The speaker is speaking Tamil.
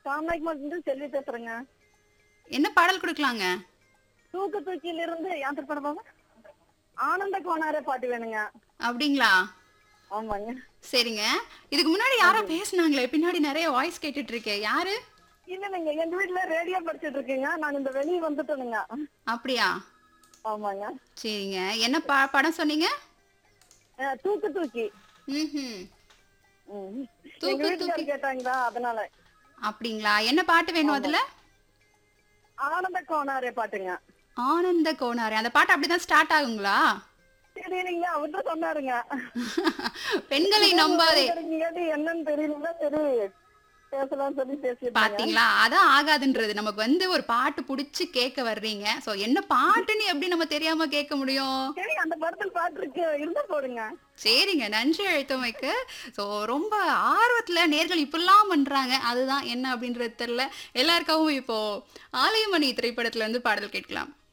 காமாய்க்கு இருந்து செல்வி பேசுறேங்க என்ன பாடல் கொடுக்கலாங்க தூக்கு தூக்கில இருந்து யாத்திரை படம் பாப்பா ஆனந்த கோனாரே பாட்டு வேணுங்க அப்படிங்களா ஆமாங்க சரிங்க இதுக்கு முன்னாடி யாரோ பேசுனாங்களே பின்னாடி நிறைய வாய்ஸ் கேட்டுட்டு இருக்கே யாரு இல்ல இல்லைங்க எங்க வீட்டுல ரேடியோ படிச்சிட்டு இருக்கீங்க நான் இந்த வெளியே வந்துட்டேனுங்க அப்படியா ஆமாங்க சரிங்க என்ன பா படம் சொன்னீங்க அஹ், தூக்கு தூக்கி ம்ஹும். ம். தூக்கு எங்க வீட்டுக்காரர் தூக்கி. கேட்டாங்களா அதனால அப்படிங்களா என்ன பாட்டு வேணும் அதுல ஆனந்த கோனாரே பாட்டுங்க ஆனந்த கோனாரே அந்த பாட்டு அப்படிதான் ஸ்டார்ட் ஆகுங்களா சரி நீங்க அவர்கிட்ட சொன்னாருங்க பெண்களை நம்பாதே இல்லாட்டி என்னன்னு தெரியல சரி பேசலாம் சொல்லி பேசிட்டு பாத்தீங்களா அதான் ஆகாதுன்றது நமக்கு வந்து ஒரு பாட்டு புடிச்சு கேட்க வர்றீங்க சோ என்ன பாட்டுன்னு எப்படி நம்ம தெரியாம கேட்க முடியும் சரி அந்த படத்தில் பாட்டு இருக்கு இருந்தா போடுங்க சரிங்க நன்றி அழைத்தமைக்கு ஸோ ரொம்ப ஆர்வத்துல நேர்கள் இப்படிலாம் பண்றாங்க அதுதான் என்ன அப்படின்றது தெரியல எல்லாருக்காகவும் இப்போ ஆலயமணி திரைப்படத்துல இருந்து பாடல் கேட்கலாம்